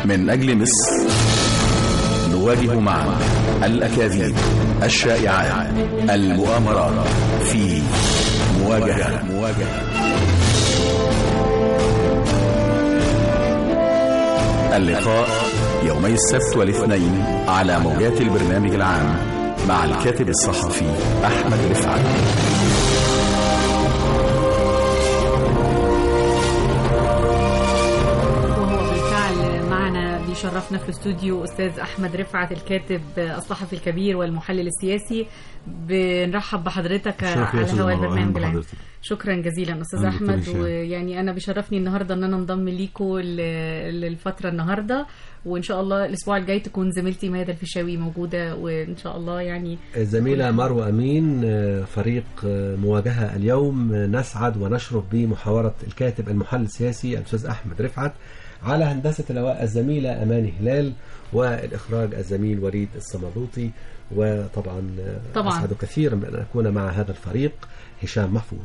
من أجل مصر نواجه معا الأكاذيب الشائعات المؤامرات في مواجهة مواجهة اللقاء يومي السبت والاثنين على موجات البرنامج العام مع الكاتب الصحفي أحمد رفعت وهو بالفعل معنا بيشرفنا في الاستوديو استاذ احمد رفعت الكاتب الصحفي الكبير والمحلل السياسي بنرحب بحضرتك شرف لي على يا أستاذ هواء عمر، أهلاً البرنامج العام بحضرتك. شكرا جزيلا استاذ أهلاً احمد دكتور هشام. ويعني انا بيشرفني النهارده ان انا انضم ليكوا ل- للفتره النهارده وان شاء الله الاسبوع الجاي تكون زميلتي ميادة الفيشاوي موجوده وان شاء الله يعني الزميلة مروة أمين آه، فريق آه، مواجهة اليوم آه، نسعد ونشرف بمحاورة الكاتب المحلل السياسي الأستاذ أحمد رفعت على هندسة الهواء الزميلة أماني هلال والإخراج الزميل وليد الصمدوطي وطبعا آه، طبعاً. أسعد كثيرا بأن أكون مع هذا الفريق هشام محفوظ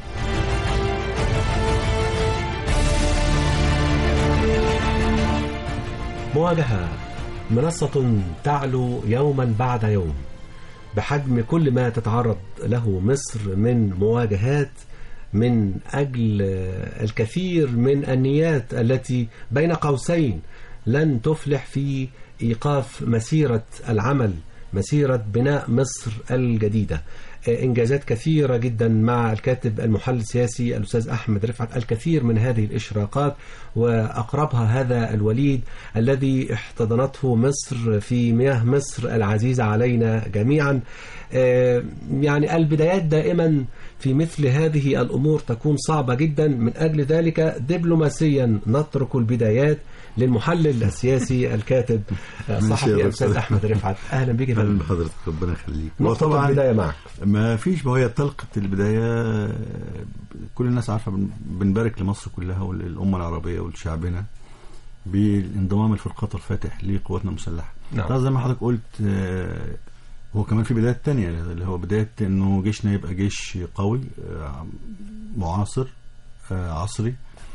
مواجهة منصة تعلو يوما بعد يوم بحجم كل ما تتعرض له مصر من مواجهات من أجل آه، الكثير من النيات التي بين قوسين لن تفلح في إيقاف مسيرة العمل مسيرة بناء مصر الجديدة آه، إنجازات كثيرة جدا مع الكاتب المحلل السياسي الأستاذ أحمد رفعت الكثير من هذه الإشراقات وأقربها هذا الوليد الذي احتضنته مصر في مياه مصر العزيزة علينا جميعا آه، يعني البدايات دائما في مثل هذه الأمور تكون صعبة جدا من أجل ذلك دبلوماسيا نترك البدايات للمحلل السياسي الكاتب الصحفي ماشي يا الأستاذ دكتور. أحمد رفعت أهلا بك يا اهلا فندم بحضرتك ربنا يخليك هو نقطة طبعا البداية معك ما فيش ما هي طلقة البداية كل الناس عارفة بن- بنبارك لمصر كلها وللأمة العربية ولشعبنا بانضمام الفرقاط الفاتح لقواتنا المسلحة نعم. طبعا زي ما حضرتك قلت آه، هو كمان في بدايات تانية اللي هو بداية انه جيشنا يبقى جيش قوي آه، معاصر آه، عصري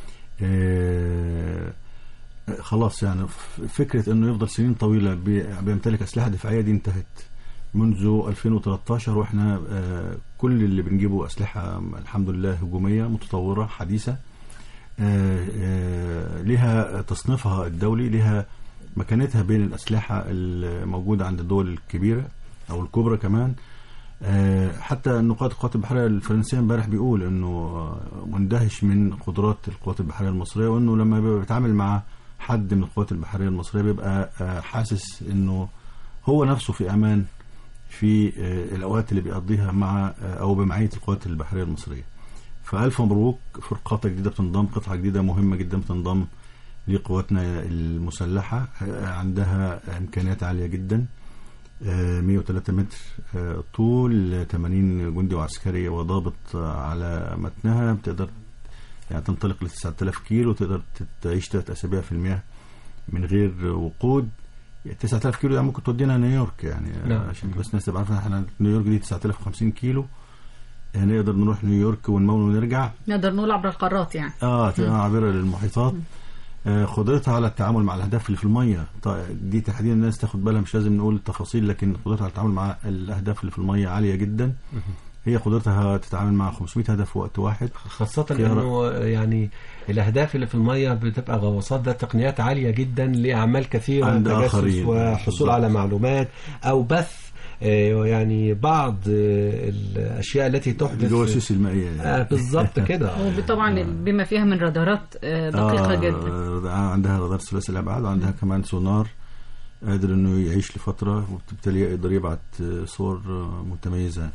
آه، خلاص يعني ف- فكرة انه يفضل سنين طويلة بي- بيمتلك اسلحة دفاعية دي انتهت منذ 2013 واحنا آه، كل اللي بنجيبه اسلحة الحمد لله هجومية متطورة حديثة آه، آه، لها تصنيفها الدولي لها مكانتها بين الأسلحة الموجودة عند الدول الكبيرة أو الكبرى كمان آه، حتى نقاط القوات البحرية الفرنسية امبارح بيقول انه آه، مندهش من قدرات القوات البحرية المصرية وانه لما بيبقى بيتعامل مع حد من القوات البحرية المصرية بيبقى آه، حاسس انه هو نفسه في امان في آه، الاوقات اللي بيقضيها مع آه، او بمعية القوات البحرية المصرية فألف مبروك فرقاطة جديدة بتنضم قطعة جديدة مهمة جدا بتنضم لقواتنا المسلحة آه، عندها إمكانيات عالية جدا آه، 103 متر آه، طول 80 جندي وعسكري وضابط آه، على متنها بتقدر يعني تنطلق ل 9000 كيلو تقدر تعيش ثلاث أسابيع في المياه من غير وقود 9000 كيلو يعني ممكن تودينا نيويورك يعني آه، نعم. عشان بس الناس تبقى عارفه احنا نيويورك دي 9050 كيلو آه، نقدر نروح نيويورك ونمول ونرجع نقدر نقول عبر القارات يعني اه تبقى عابره للمحيطات آه، قدرتها على التعامل مع الاهداف اللي في الميه ط- دي تحديدا الناس تاخد بالها مش لازم نقول التفاصيل لكن قدرتها على التعامل مع الاهداف اللي في الميه عاليه جدا هي قدرتها تتعامل مع 500 هدف في وقت واحد خاصة فيها انه يعني الاهداف اللي في المية بتبقى غواصات ذات تقنيات عالية جدا لاعمال كثيرة عند تجسس آخرين. وحصول بالضبط. على معلومات او بث آه، يعني بعض آه، الاشياء التي تحدث الجواسيس المائيه آه، يعني. بالظبط كده وطبعا بما فيها من رادارات آه، دقيقه آه، جدا آه، عندها رادار ثلاثي الابعاد وعندها كمان سونار قادر انه يعيش لفتره وبالتالي يقدر يبعت آه، صور آه، متميزه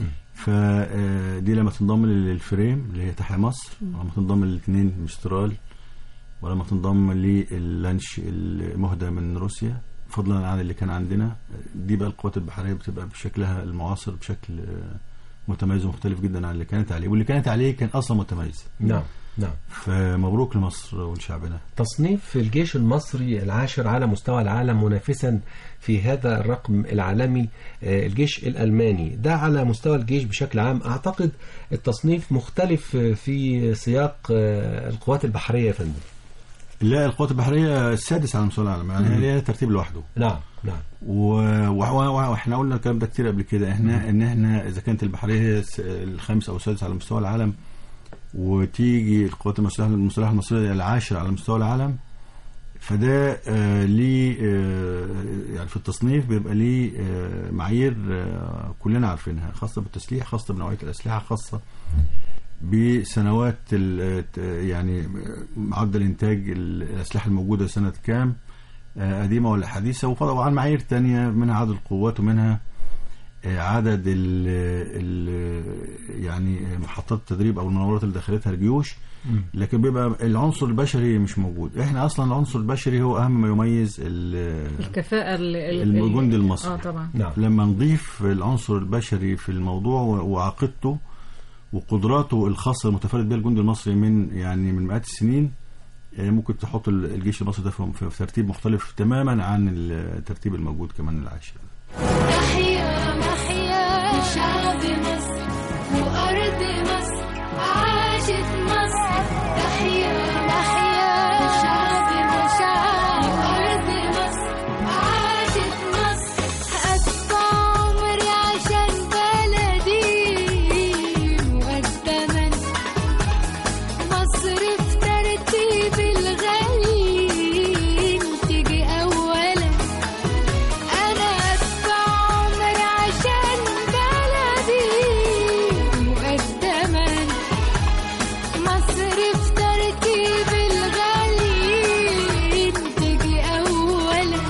فدي لما تنضم للفريم اللي هي تحيا مصر ولما تنضم للاثنين مسترال ولما تنضم للانش المهدى من روسيا فضلا عن اللي كان عندنا دي بقى القوات البحريه بتبقى بشكلها المعاصر بشكل آه، متميز ومختلف جدا عن اللي كانت عليه واللي كانت عليه كان اصلا متميز نعم نعم فمبروك لمصر ولشعبنا تصنيف الجيش المصري العاشر على مستوى العالم منافسا في هذا الرقم العالمي آه، الجيش الألماني ده على مستوى الجيش بشكل عام أعتقد التصنيف مختلف في سياق آه، القوات البحرية يا فندم لا القوات البحريه السادس على مستوى العالم يعني هي ليها ترتيب لوحده نعم نعم و- و- و- واحنا قلنا الكلام ده كتير قبل كده احنا ان احنا اذا كانت البحريه هي الس- الخامس او السادس على مستوى العالم وتيجي القوات المسلحه المسلحه المصريه العاشر على مستوى العالم فده آه ليه آه يعني في التصنيف بيبقى ليه آه معايير آه كلنا عارفينها خاصه بالتسليح خاصه بنوعيه الاسلحه خاصه بسنوات ال- يعني معدل انتاج الاسلحه الموجوده سنه كام آه، قديمه ولا حديثه وطبعا معايير تانية منها عدد القوات ومنها آه، عدد ال ال يعني محطات التدريب او المناورات اللي دخلتها الجيوش لكن بيبقى العنصر البشري مش موجود احنا اصلا العنصر البشري هو اهم ما يميز ال- الكفاءة ال- ال- الجندي المصري اه طبعا نعم لما نضيف العنصر البشري في الموضوع و- وعقيدته وقدراته الخاصه المتفرد بها الجندي المصري من يعني من مئات السنين آه، ممكن تحط ال- الجيش المصري ده في في ترتيب مختلف تماما عن الترتيب الموجود كمان العاشر تحيا محيا شعب مصر وأرض مصر عاشت مصر تحيا محيا شعب مصر وأرض مصر عاشت مصر أدفع عمري عشان بلدي مقدما مصر في ترتيب الغالي تيجي أولا أنا أدفع عمري عشان بلدي مقدما مصر في ترتيب الغالي تجي أولا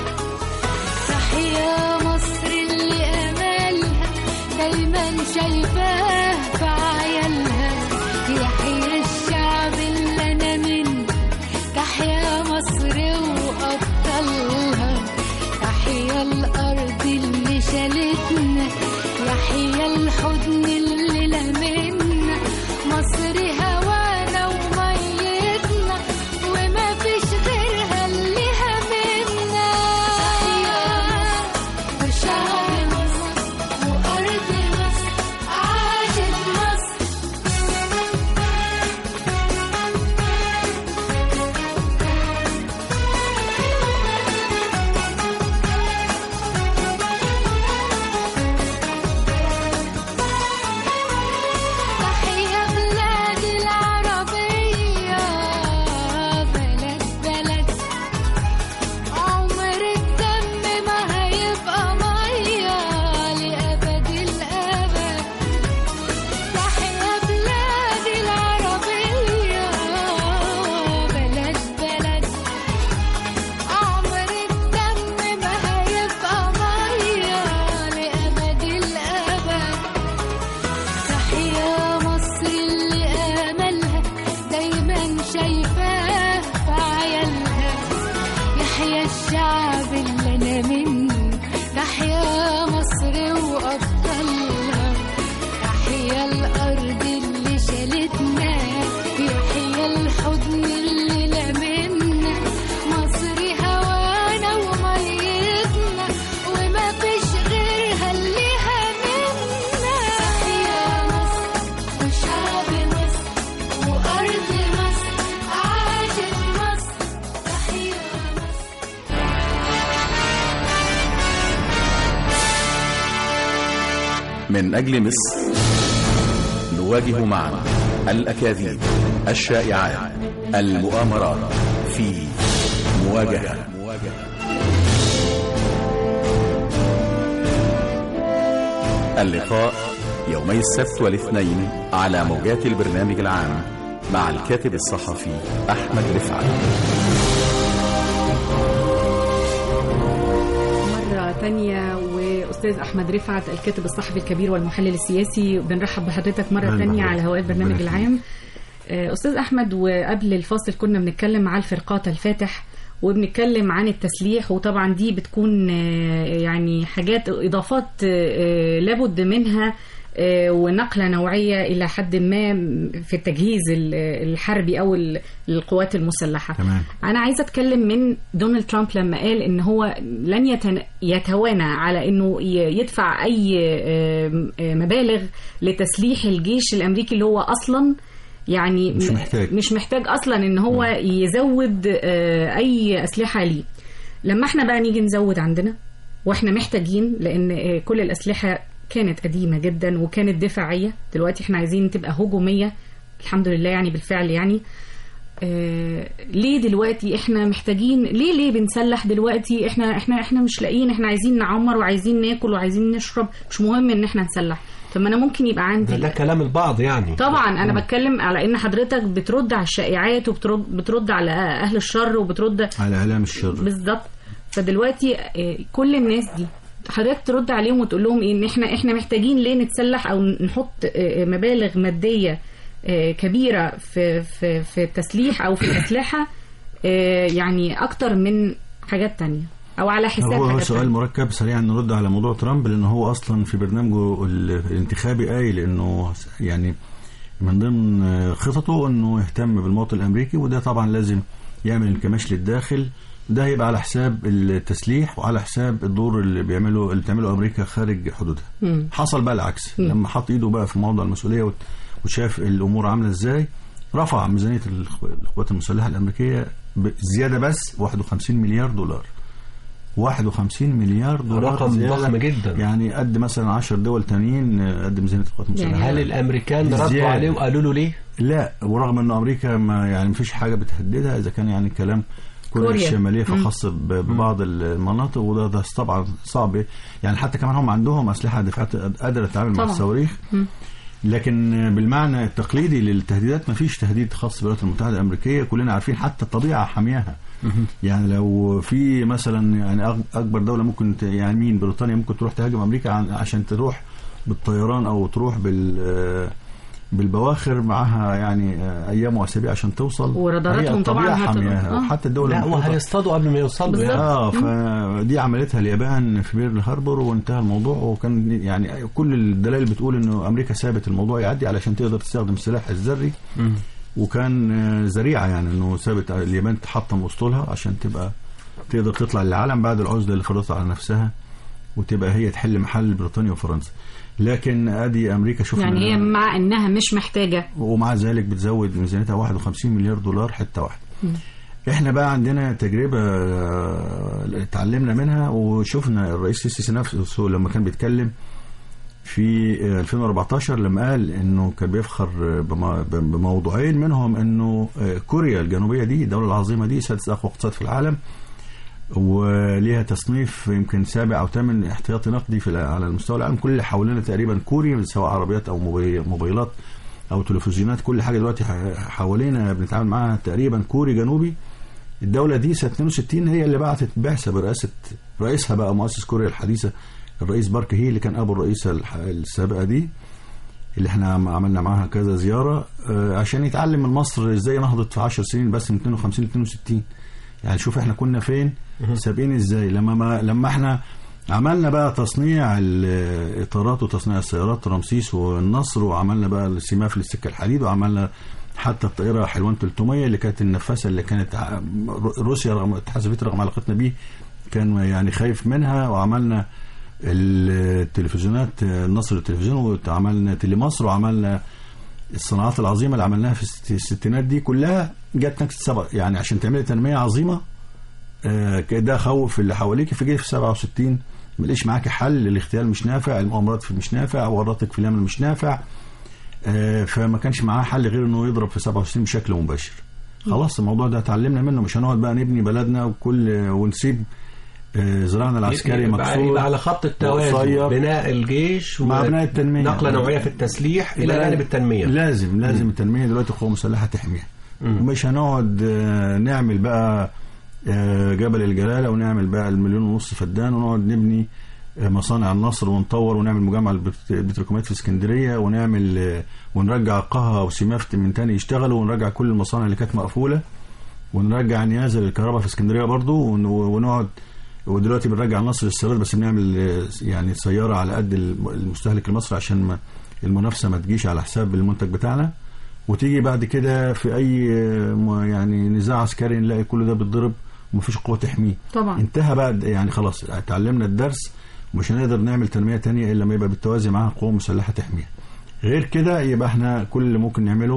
تحيا مصر اللي أملها دايما شايفاه في عيالها يحيى الشعب اللي أنا منه تحيا مصر وأبطالها تحيا الأرض اللي شالتنا يحيا الحضن اللي لمنا مصر هوانا وميتنا وما فيش غيرها اللي همنا تحيا مصر وشعب مصر وأرض مصر عاشت مصر تحيا بلاد العربية بلد بلد عمر الدم ما هيبقى مية لأبد الأبد تحيا بلاد العربية بلد بلد عمر الدم ما هيبقى مية لأبد الأبد تحيا مصر اللي آملها دايما شايفاه في عيالها يحيا الشعب اللي أنا منه تحيا مصر وأبطالها تحيا الأرض اللي شالتنا يحيا الحضن اللي لمنا مصر هوانا وميتنا وما فيش غيرها اللي همنا تحيا مصر وشعب مصر وأرض مصر عاشت مصر تحيا مصر من أجل مصر نواجه معا الأكاذيب الشائعات المؤامرات في مواجهة اللقاء يومي السبت والاثنين على موجات البرنامج العام مع الكاتب الصحفي أحمد رفعت مرة تانية وأستاذ أحمد رفعت الكاتب الصحفي الكبير والمحلل السياسي بنرحب بحضرتك مرة أهلا تانية بحضرتك. على هواء البرنامج ربنا يخليك. العام آه، أستاذ أحمد وقبل الفاصل كنا بنتكلم على الفرقات الفاتح وبنتكلم عن التسليح وطبعا دي بتكون آه، يعني حاجات إضافات آه، لابد منها آه، ونقلة نوعية إلى حد ما في التجهيز ال- الحربي أو ال- القوات المسلحة تمام انا عايزه اتكلم من دونالد ترامب لما قال ان هو لن يتن... يتوانى على انه ي- يدفع اي آم، آم، مبالغ لتسليح الجيش الامريكي اللي هو اصلا يعني مش م- محتاج. مش محتاج اصلا ان هو يزود آه، اي اسلحه ليه لما احنا بقى نيجي نزود عندنا واحنا محتاجين لان آه، كل الاسلحه كانت قديمه جدا وكانت دفاعيه دلوقتي احنا عايزين تبقى هجوميه الحمد لله يعني بالفعل يعني آه ليه دلوقتي احنا محتاجين ليه ليه بنسلح دلوقتي احنا احنا احنا مش لاقيين احنا عايزين نعمر وعايزين ناكل وعايزين نشرب مش مهم ان احنا نسلح طب ما انا ممكن يبقى ده, عندي ده كلام البعض يعني طبعا انا بتكلم على ان حضرتك بترد على الشائعات وبترد بترد على اهل الشر وبترد على اعلام الشر بالظبط فدلوقتي آه، كل الناس دي حضرتك ترد عليهم وتقول لهم ايه ان احنا احنا محتاجين ليه نتسلح او نحط آه، مبالغ ماديه آه، كبيره في في في التسليح او في الاسلحه آه، يعني اكتر من حاجات تانية او على حساب هو هو حاجات سؤال تانية. مركب سريعا نرد على موضوع ترامب لان هو اصلا في برنامجه ال- الانتخابي قايل انه يعني من ضمن خططه انه يهتم بالمواطن الامريكي وده طبعا لازم يعمل انكماش للداخل ده هيبقى على حساب التسليح وعلى حساب الدور اللي بيعمله اللي بتعمله امريكا خارج حدودها مم. حصل بقى العكس لما حط ايده بقى في موضع المسؤوليه وت- وشاف الامور عامله ازاي رفع ميزانيه الخ- القوات المسلحه الامريكيه زياده بس 51 مليار دولار 51 مليار دولار رقم زيادة. ضخم جدا. يعني قد مثلا 10 دول تانيين قد ميزانيه القوات المسلحه يعني هل الامريكان ردوا زيادة. عليه وقالوا له ليه؟ لا ورغم انه امريكا ما يعني مفيش حاجه بتهددها اذا كان يعني كلام كوريا كوريا. الشماليه مم. فخاص ب- ببعض المناطق وده ده طبعا صعب يعني حتى كمان هم عندهم اسلحه دفاعات قادره تتعامل مع طبعا. الصواريخ مم. لكن بالمعنى التقليدي للتهديدات ما فيش تهديد خاص بالولايات المتحده الامريكيه كلنا عارفين حتى الطبيعه حامياها يعني لو في مثلا يعني أك- اكبر دوله ممكن ت- يعني مين بريطانيا ممكن تروح تهاجم امريكا عن- عشان تروح بالطيران او تروح بال بالبواخر معاها يعني آه، ايام واسابيع عشان توصل وراداراتهم هي طبعاً الطبيعه هت- حامياها آه. وحتى الدول لا المحيطة- وهيصطادوا قبل ما يوصلوا بالظبط. يعني. اه فدي عملتها اليابان في بيرل هاربور وانتهى الموضوع وكان يعني كل الدلائل بتقول انه امريكا سابت الموضوع يعدي علشان تقدر تستخدم السلاح الذري وكان آه، ذريعه يعني انه سابت اليابان تحطم اسطولها عشان تبقى تقدر تطلع للعالم بعد العزله اللي فرضتها على نفسها وتبقى هي تحل محل بريطانيا وفرنسا لكن ادي امريكا شفنا يعني هي مع انها مش محتاجه ومع ذلك بتزود ميزانيتها 51 مليار دولار حته واحده احنا بقى عندنا تجربه آه، اتعلمنا منها وشفنا الرئيس السيسي نفسه لما كان بيتكلم في آه، 2014 لما قال انه كان بيفخر بم- بموضوعين منهم انه آه، كوريا الجنوبيه دي الدوله العظيمه دي سادس اقوى اقتصاد في العالم وليها تصنيف يمكن سابع او ثامن احتياطي نقدي في الع- على المستوى العالم كل اللي حوالينا تقريبا كوري سواء عربيات او موبي- موبايلات او تلفزيونات كل حاجه دلوقتي ح- حوالينا بنتعامل معاها تقريبا كوري جنوبي الدوله دي سنه 62 هي اللي بعتت بعثه برئاسه رئيسها بقى مؤسس كوريا الحديثه الرئيس بارك هي اللي كان ابو الرئيسه الح- السابقه دي اللي احنا عم- عملنا معاها كذا زياره آه، عشان يتعلم من مصر ازاي نهضت في 10 سنين بس من 52 ل 62 يعني شوف احنا كنا فين سابقين ازاي لما ما لما احنا عملنا بقى تصنيع الاطارات وتصنيع السيارات رمسيس والنصر وعملنا بقى السماف للسكه الحديد وعملنا حتى الطائره حلوان 300 اللي كانت النفاثه اللي كانت ع- روسيا رغم الاتحاد السوفيتي رغم علاقتنا بيه كان يعني خايف منها وعملنا التلفزيونات النصر التلفزيون وعملنا تيلي مصر وعملنا الصناعات العظيمه اللي عملناها في الست- الستينات دي كلها جت نكسه سبق يعني عشان تعملي تنميه عظيمه آه، ده خوف اللي حواليك في جه في 67 ملقيش معاكي حل الاغتيال مش نافع المؤامرات في مش نافع ورطك في اليمن مش نافع آه، فما كانش معاه حل غير انه يضرب في 67 بشكل مباشر خلاص الموضوع ده اتعلمنا منه مش هنقعد بقى نبني بلدنا وكل ونسيب آه، زراعنا العسكري يبقى- مكسور يبقى على خط التوازن وقصير. بناء الجيش مع بناء التنمية. نقله نوعيه في التسليح الى لا- جانب التنميه لازم لازم التنميه دلوقتي القوى المسلحه تحميها ومش هنقعد آه، نعمل بقى آه، جبل الجلاله ونعمل بقى المليون ونص فدان ونقعد نبني آه، مصانع النصر ونطور ونعمل مجمع البت- البتروكيماويات في اسكندريه ونعمل آه، ونرجع قها وسماف من تاني يشتغلوا ونرجع كل المصانع اللي كانت مقفوله ونرجع نيازه للكهرباء في اسكندريه برضو ون- ونقعد ودلوقتي بنرجع النصر للسيارات بس بنعمل آه، يعني سياره على قد الم- المستهلك المصري عشان ما المنافسه ما تجيش على حساب المنتج بتاعنا وتيجي بعد كده في اي آه، م- يعني نزاع عسكري نلاقي كل ده بيتضرب ومفيش قوه تحميه طبعا. انتهى بقى د- يعني خلاص اتعلمنا الدرس ومش هنقدر نعمل تنميه تانية الا لما يبقى بالتوازي معاها قوه مسلحه تحميها غير كده يبقى احنا كل اللي ممكن نعمله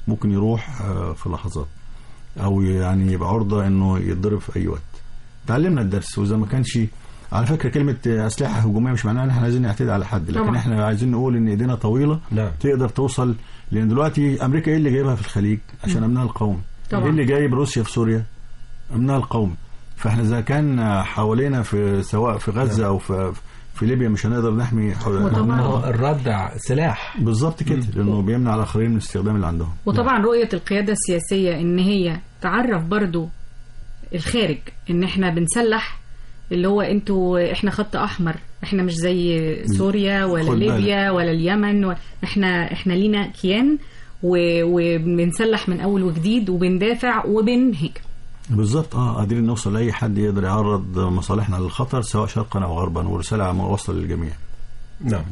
ممكن يروح آه، في لحظات او يعني يبقى عرضه انه يتضرب في اي وقت تعلمنا الدرس واذا ما كانش على فكره كلمه اسلحه هجوميه مش معناها ان احنا عايزين نعتدي على حد لكن طبعا. احنا عايزين نقول ان ايدينا طويله نعم تقدر توصل لان دلوقتي امريكا ايه اللي جايبها في الخليج عشان امنها القومي طبعا. ايه اللي جايب روسيا في سوريا امنها القومي فاحنا اذا كان حوالينا في سواء في غزه او في في ليبيا مش هنقدر نحمي حو- وطبعا. هو الردع سلاح بالظبط كده لانه بيمنع الاخرين من الاستخدام اللي عندهم وطبعا رؤية القيادة السياسية ان هي تعرف برضو الخارج ان احنا بنسلح اللي هو انتوا احنا خط احمر احنا مش زي سوريا ولا خد بالك. ليبيا ولا اليمن و... احنا احنا لينا كيان و... وبنسلح من اول وجديد وبندافع وبنهاجم بالظبط اه قادرين نوصل لاي حد يقدر يعرض مصالحنا للخطر سواء شرقا او غربا ورساله واصله للجميع نعم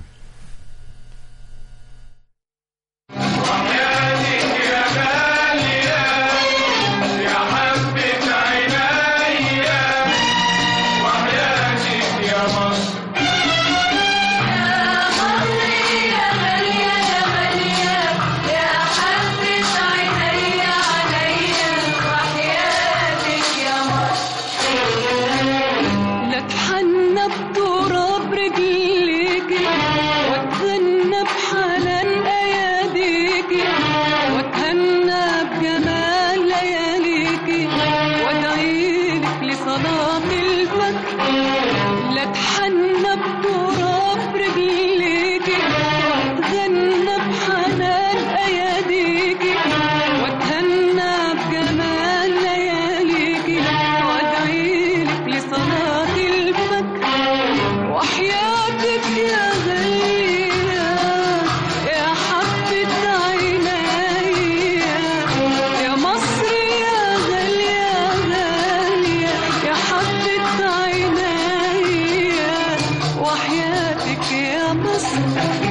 لا تحنى بتراب رجليكي واتهنى بحنان اياديكي واتهنى بجمال لياليكي وادعيلك لصلاة الفجر لا تحنى بتراب رجليكي واتهنى بحنان اياديكي واتهنى بجمال لياليكي وادعيلك لصلاة الفجر وحياتك يا غالية يا حبة عينيا يا مصر يا غالية غالية يا حبة عينيا وحياتك يا مصر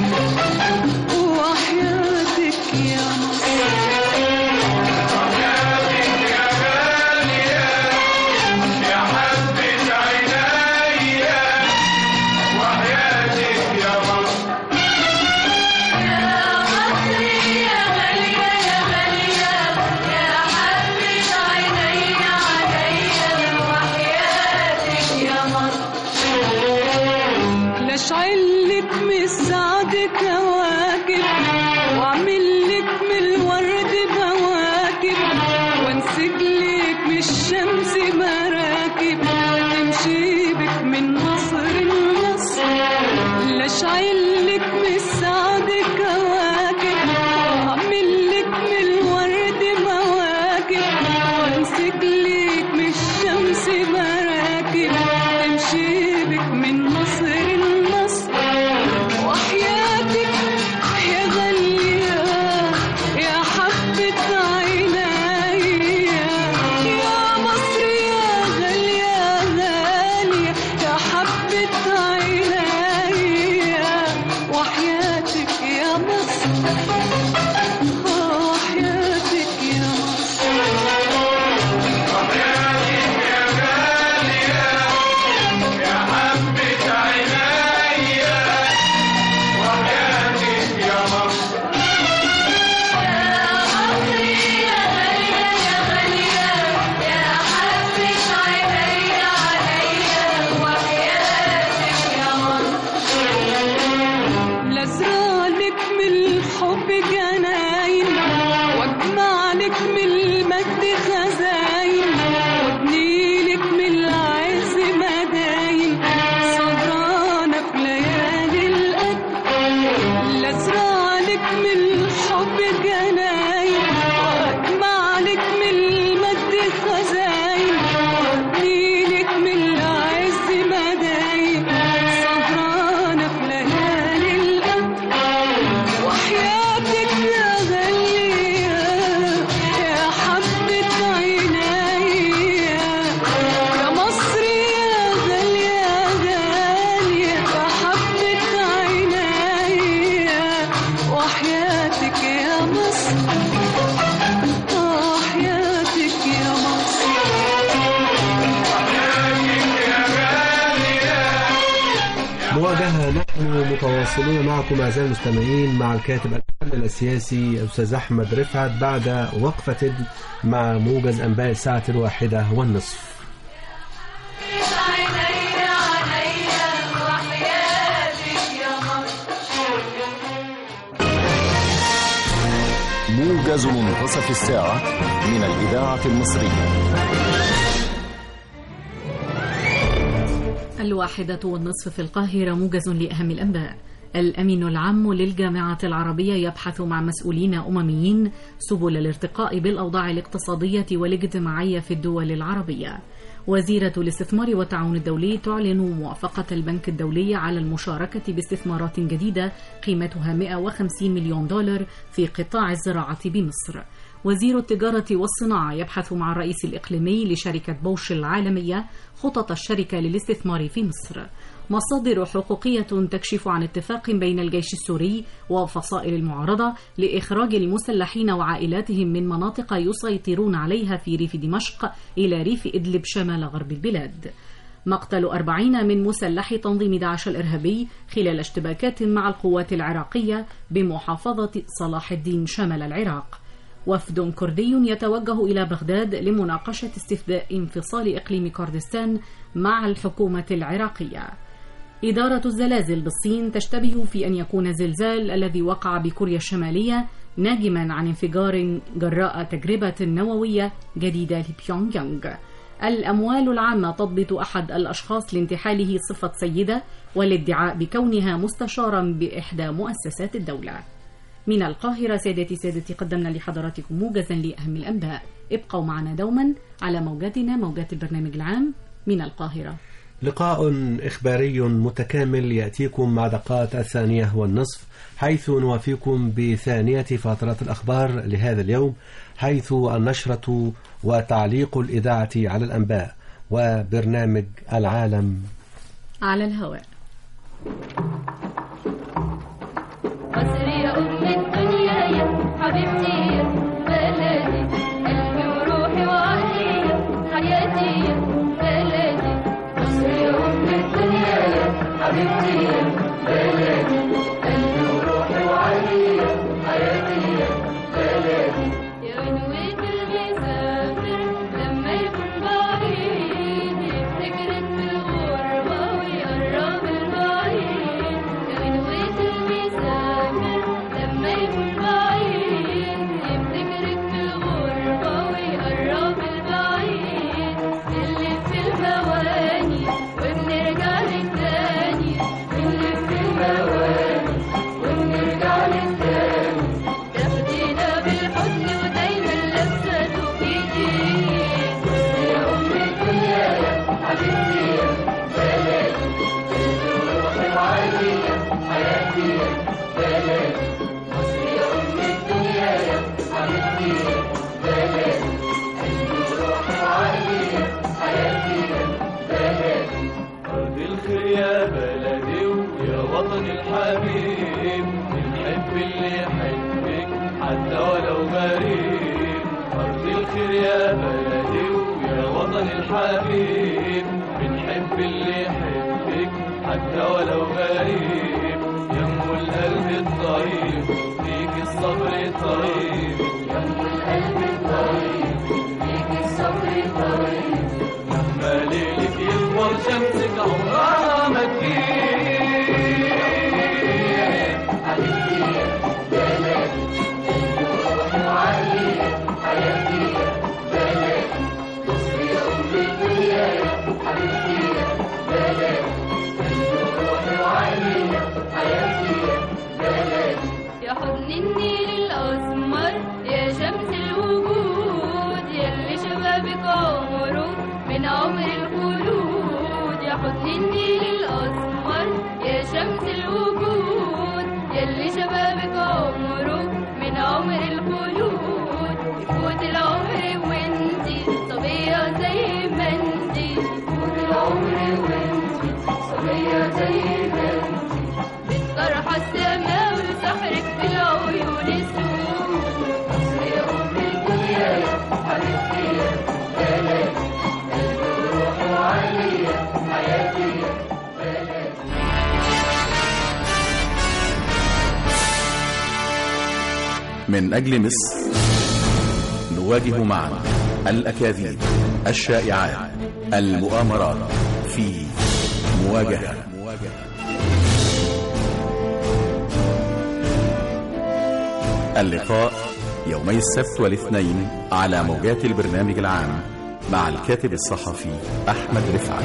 وحياتك يا مصر لاشعلك من السعد كواكب واعملك من الورد بواكب وانسجلك من الشمس مراكب تمشي بك من مصر لمصر لاشعلك من السعد كواكب واعملك من الورد بواكب وانسجلك من الشمس مراكب تمشي بك من مصر لمصر وحياتك يا غالية يا حبة عينيا يا مصر يا غالية غالية يا حبة عينيا وحياتك يا مصر وحياتك يا مصر لازرالك من الحب جناين واجمعلك من المجد خزاين وابنيلك من العز مداين سهرانة في ليالي القدر لازرالك من الحب جناين واجمعلك من المجد خزاين وابنيلك من العز مداين سهرانة في ليالي القدر وحياتك يا غالية يا حبة عينيا يا مصر يا غالية غالية يا حبة عينيا وحياتك يا مصر وحياتك يا مصر مواجهة نحن متواصلون معكم أعزائي المستمعين مع الكاتب الفني المحلل السياسي أستاذ أحمد رفعت بعد وقفة مع موجز أنباء الساعة الواحدة والنصف موجز منتصف الساعة من الإذاعة المصرية الواحدة والنصف في القاهرة موجز لأهم الأنباء الأمين العام للجامعة العربية يبحث مع مسؤولين أمميين سبل الارتقاء بالأوضاع الاقتصادية والاجتماعية في الدول العربية وزيرة الاستثمار والتعاون الدولي تعلن موافقة البنك الدولي على المشاركة باستثمارات جديدة قيمتها 150 مليون دولار في قطاع الزراعة بمصر وزير التجارة والصناعة يبحث مع الرئيس الإقليمي لشركة بوش العالمية خطط الشركة للاستثمار في مصر مصادر حقوقية تكشف عن اتفاق بين الجيش السوري وفصائل المعارضة لإخراج المسلحين وعائلاتهم من مناطق يسيطرون عليها في ريف دمشق إلى ريف إدلب شمال غرب البلاد مقتل أربعين من مسلحي تنظيم داعش الإرهابي خلال اشتباكات مع القوات العراقية بمحافظة صلاح الدين شمال العراق وفد كردي يتوجه إلى بغداد لمناقشة استفداء انفصال إقليم كردستان مع الحكومة العراقية إدارة الزلازل بالصين تشتبه في أن يكون زلزال الذي وقع بكوريا الشمالية ناجما عن انفجار جراء تجربة نووية جديدة لبيونغ يانغ الأموال العامة تضبط أحد الأشخاص لانتحاله صفة سيدة والادعاء بكونها مستشارا بإحدى مؤسسات الدولة من القاهرة سادتي سادتي قدمنا لحضراتكم موجزا لأهم الأنباء ابقوا معنا دوما على موجاتنا موجات البرنامج العام من القاهرة لقاء إخباري متكامل يأتيكم مع دقات الثانية والنصف حيث نوافيكم بثانية فترات الأخبار لهذا اليوم حيث النشرة وتعليق الإذاعة على الأنباء وبرنامج العالم على الهواء مصر يا أم الدنيا يا حبيبتي يا بلدي قلبي وروحي وعقلي يا حياتي يا بلدي مصر يا أم الدنيا يا حبيبتي يا بلدي قلبي وروحي وعقلي يا حياتي يا بلدي يا غنوة المسافر لما يكون بعيد يفتكرك بالغربة ويقرب البعيد يا غنوة المسافر لما يكون بعيد يفتكرك بالغربة ويقرب البعيد نلف في المواني وبنرجع لك تاني نلف في المواني وبنرجع لك تاني تاخدينا بالحضن ودايما لابسة ايدي يا أم الدنيا يا حبيبتي يا بلدي روحي وعيني يا حياتي يا بلدي مصر يا أم الدنيا يا حبيبتي يا بلدي قلبي وروحي وعيني يا حياتي يا بلدي أرض الخير يا بلدي ويا وطن الحبيب بنحب اللي يحبك حتى ولو غريب أرض الخير يا بلدي ويا وطن الحبيب بنحب اللي يحبك حتى ولو غريب يم القلب الطيب فيك الصبر طيب يم القلب الطيب فيك الصبر طيب مهما ليلك يكبر شمسك عمرها ما تجيب حبيبتي يا بلدي روحي وعقلي يا حياتي يا بلدي مصر يا أم الدنيا يا حبيبتي يا بلدي روحي وعقلي يا حياتي يا بلدي يا حضن النيل الأسمر يا شمس الوجود يا اللي شبابك عمره من عمر الخلود يا حضن النيل الأسمر يا شمس الوجود يا اللي شبابك عمره من عمر الخلود يفوت العمر وانتي صبية زي ما انتي يفوت العمر وانتي صبية زي ما انتي بالطرحة السماء وسحرك في العيون السود مصر يا أم الدنيا يا حبيبتي يا بلدي قلبي وروحي وعقلي يا حياتي يا من أجل مصر نواجه معا الأكاذيب الشائعات المؤامرات في مواجهة اللقاء يومي السبت والاثنين على موجات البرنامج العام مع الكاتب الصحفي أحمد رفعت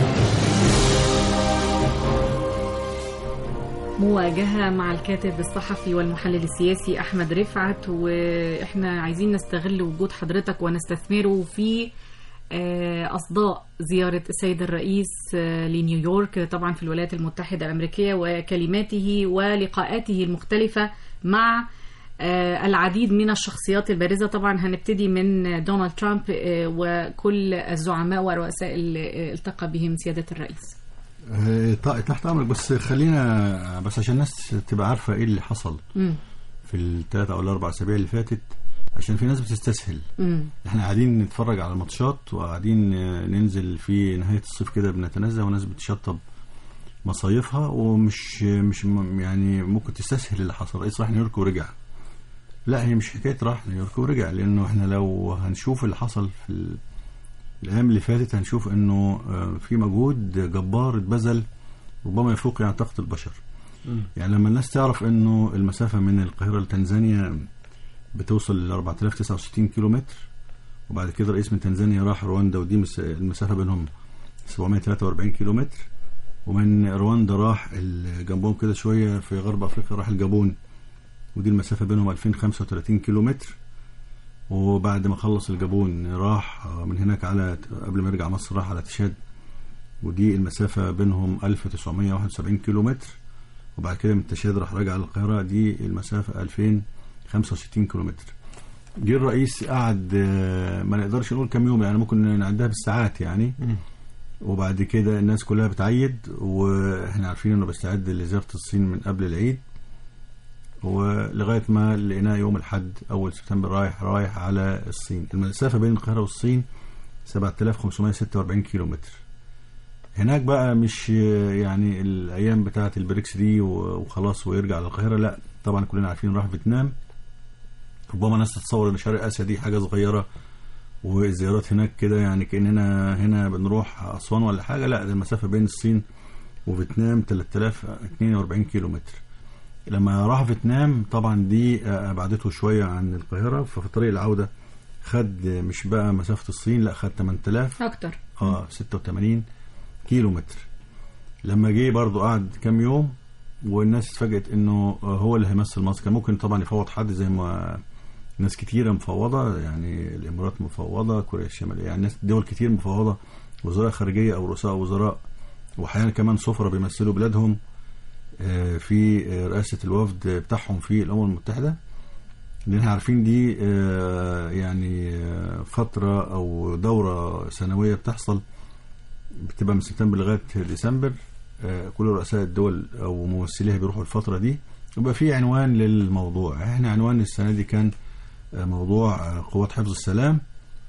مواجهة مع الكاتب الصحفي والمحلل السياسي أحمد رفعت وإحنا عايزين نستغل وجود حضرتك ونستثمره في آه، أصداء زيارة السيد الرئيس آه، لنيويورك طبعا في الولايات المتحدة الأمريكية وكلماته ولقاءاته المختلفة مع آه، العديد من الشخصيات البارزة طبعا هنبتدي من دونالد ترامب آه، وكل الزعماء ورؤساء اللي التقى بهم سيادة الرئيس آه، ط- تحت امرك بس خلينا بس عشان الناس تبقى عارفه ايه اللي حصل مم. في الثلاث او الاربع اسابيع اللي فاتت عشان في ناس بتستسهل مم. احنا قاعدين نتفرج على ماتشات وقاعدين آه، ننزل في نهايه الصيف كده بنتنزه وناس بتشطب مصايفها ومش مش م- يعني ممكن تستسهل اللي حصل الرئيس راح نيويورك ورجع لا هي مش حكايه راح نيويورك ورجع لانه احنا لو هنشوف اللي حصل في ال- الايام اللي فاتت هنشوف انه آه، في مجهود جبار اتبذل ربما يفوق يعني طاقه البشر يعني لما الناس تعرف انه المسافه من القاهره لتنزانيا بتوصل ل 4069 كيلو متر وبعد كده رئيس من تنزانيا راح رواندا ودي مس- المسافه بينهم 743 كيلو متر ومن رواندا راح ال- جنبهم كده شويه في غرب افريقيا راح الجابون ودي المسافه بينهم 2035 كيلو متر وبعد ما خلص الجابون راح من هناك على قبل ما يرجع مصر راح على تشاد ودي المسافه بينهم 1971 كيلو متر وبعد كده من تشاد راح راجع للقاهره دي المسافه 2065 كيلو متر جه الرئيس قعد آه، ما نقدرش نقول كام يوم يعني ممكن نعدها بالساعات يعني وبعد كده الناس كلها بتعيد واحنا عارفين انه بيستعد لزياره الصين من قبل العيد ولغايه ما لقيناه يوم الاحد اول سبتمبر رايح رايح على الصين المسافه بين القاهره والصين 7546 كيلو متر هناك بقى مش آه، يعني الايام بتاعه البريكس دي و- وخلاص ويرجع للقاهره لا طبعا كلنا عارفين راح فيتنام ربما ناس تتصور ان شرق اسيا دي حاجه صغيره والزيارات هناك كده يعني كاننا هنا بنروح اسوان ولا حاجه لا ده المسافه بين الصين وفيتنام 3042 كيلو متر لما راح فيتنام طبعا دي آه، ابعدته شويه عن القاهره ففي طريق العوده خد مش بقى مسافه الصين لا خد 8000 أكتر اه 86 كيلو متر لما جه برضه قعد كام يوم والناس اتفاجئت انه هو اللي هيمثل مصر كان ممكن طبعا يفوض حد زي ما ناس كتيره مفوضه يعني الامارات مفوضه كوريا الشماليه يعني ناس دول كتير مفوضه وزراء خارجيه او رؤساء وزراء واحيانا كمان سفراء بيمثلوا بلادهم آه، في آه، رئاسه الوفد بتاعهم في الامم المتحده لان احنا عارفين دي آه، يعني آه، فتره او دوره سنويه بتحصل بتبقى من سبتمبر لغايه ديسمبر آه، كل رؤساء الدول او ممثليها بيروحوا الفتره دي يبقى في عنوان للموضوع احنا عنوان السنه دي كان آه، موضوع آه، قوات حفظ السلام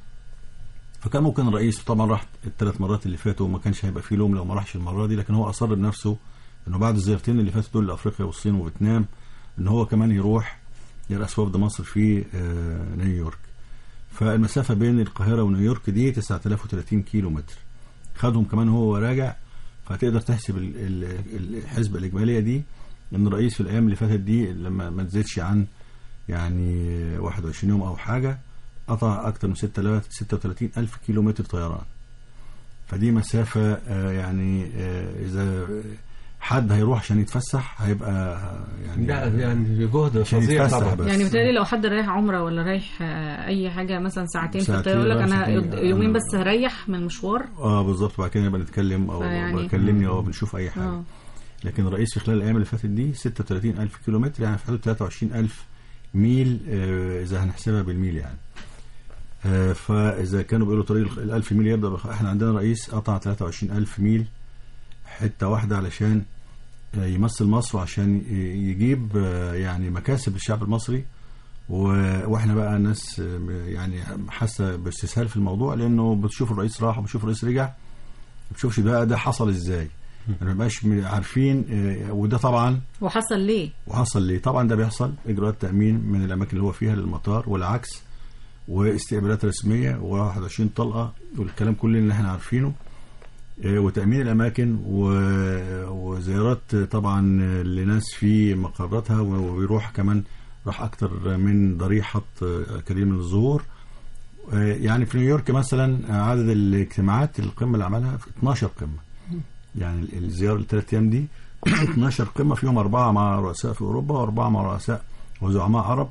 فكان ممكن الرئيس طبعا راح الثلاث مرات اللي فاتوا وما كانش هيبقى فيه لوم لو ما راحش المره دي لكن هو اصر بنفسه انه بعد الزيارتين اللي فاتوا دول لافريقيا والصين وفيتنام ان هو كمان يروح يرأس وفد مصر في آه، نيويورك فالمسافه بين القاهره ونيويورك دي 9030 كيلو متر خدهم كمان هو راجع فتقدر تحسب ال- ال- الحسبه الاجماليه دي ان الرئيس في الايام اللي فاتت دي لما ما تزيدش عن يعني 21 يوم او حاجه قطع اكتر من 6000 36 الف كيلو متر طيران فدي مسافه آه، يعني آه، اذا حد هيروح عشان يتفسح هيبقى آه، يعني لا يعني جهد عشان فظيع يتفسح طبعا بس. يعني بالتالي لو حد رايح عمره ولا رايح آه، اي حاجه مثلا ساعتين في ساعتين الطياره يقول لك بقى، انا ساعتين. يومين أنا- بس هريح من المشوار اه بالظبط بعد كده نبقى نتكلم او فيعني- بكلمني او بنشوف اي حاجه اه لكن الرئيس في خلال الايام اللي فاتت دي 36 الف كيلو متر يعني في حدود 23 الف ميل آه، اذا هنحسبها بالميل يعني آه، فاذا كانوا بيقولوا طريق ال 1000 ميل يبدا بخ... احنا عندنا رئيس قطع 23 الف ميل حته واحده علشان آه، يمثل مصر وعشان ي- يجيب آه، يعني مكاسب للشعب المصري و- واحنا بقى ناس آه، يعني حاسه باستسهال في الموضوع لانه بتشوف الرئيس راح وبتشوف الرئيس رجع ما بتشوفش بقى ده حصل ازاي ما نبقاش م- عارفين آه، وده طبعا وحصل ليه وحصل ليه طبعا ده بيحصل اجراءات تامين من الاماكن اللي هو فيها للمطار والعكس واستقبالات رسميه و21 طلقه والكلام كل اللي احنا عارفينه آه، وتامين الاماكن و- وزيارات طبعا لناس في مقراتها وبيروح كمان راح اكتر من ضريحه آه، كريم الظهور آه، يعني في نيويورك مثلا آه، عدد الاجتماعات القمه اللي عملها في 12 قمه يعني ال- الزياره الثلاث ايام دي 12 قمه فيهم اربعه مع رؤساء في اوروبا واربعه مع رؤساء وزعماء عرب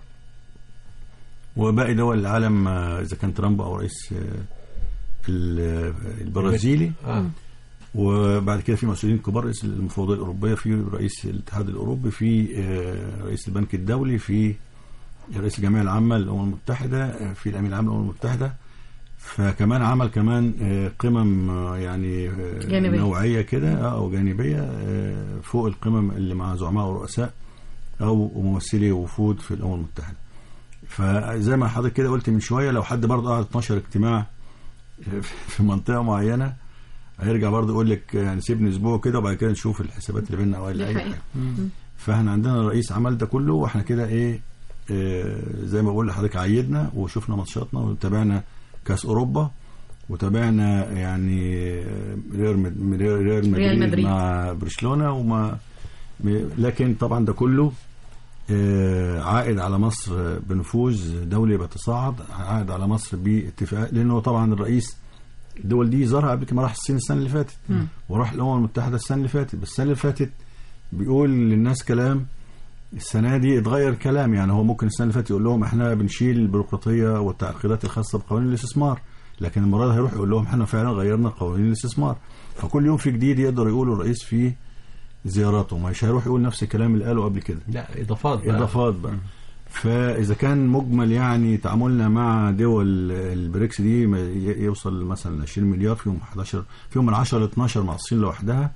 وباقي دول العالم آه، اذا كان ترامب او رئيس آه، ال- آه، البرازيلي آه. وبعد كده في مسؤولين كبار رئيس المفوضيه الاوروبيه في رئيس الاتحاد الاوروبي في آه، رئيس البنك الدولي في رئيس الجمعيه العامه للامم المتحده آه، في الامين العام للامم المتحده فكمان عمل كمان آه، قمم آه، يعني آه، جانبية. نوعيه كده آه، او جانبيه آه، فوق القمم اللي مع زعماء ورؤساء او ممثلي وفود في الامم المتحده فزي ما حضرتك كده قلت من شويه لو حد برضه قعد 12 اجتماع في منطقه معينه هيرجع برضه يقول لك يعني سيبني اسبوع كده وبعد كده نشوف الحسابات اللي بيننا او دي اي حقيقة. حاجه فاحنا عندنا الرئيس عمل ده كله واحنا كده ايه آه، زي ما بقول لحضرتك عيدنا وشفنا ماتشاتنا وتابعنا كاس اوروبا وتابعنا يعني آه، ريال مد- ريال ريال مدريد مدريد. مع برشلونه وما م- لكن طبعا ده كله آه، عائد على مصر بنفوذ دولي بيتصاعد عائد على مصر باتفاق لانه طبعا الرئيس الدول دي زارها قبل كده راح الصين السنه اللي فاتت وراح الامم المتحده السنه اللي فاتت بس السنه اللي فاتت بيقول للناس كلام السنه دي اتغير كلام يعني هو ممكن السنه اللي فاتت يقول لهم احنا بنشيل البيروقراطيه والتعقيدات الخاصه بقوانين الاستثمار لكن المره دي هيروح يقول لهم احنا فعلا غيرنا قوانين الاستثمار فكل يوم في جديد يقدر يقوله الرئيس في زياراته مش هيروح يقول نفس الكلام اللي قاله قبل كده لا اضافات بقى. اضافات بقى فاذا كان مجمل يعني تعاملنا مع دول البريكس دي ما ي- يوصل مثلا 20 مليار فيهم 11 فيهم من 10 ل 12 مع الصين لوحدها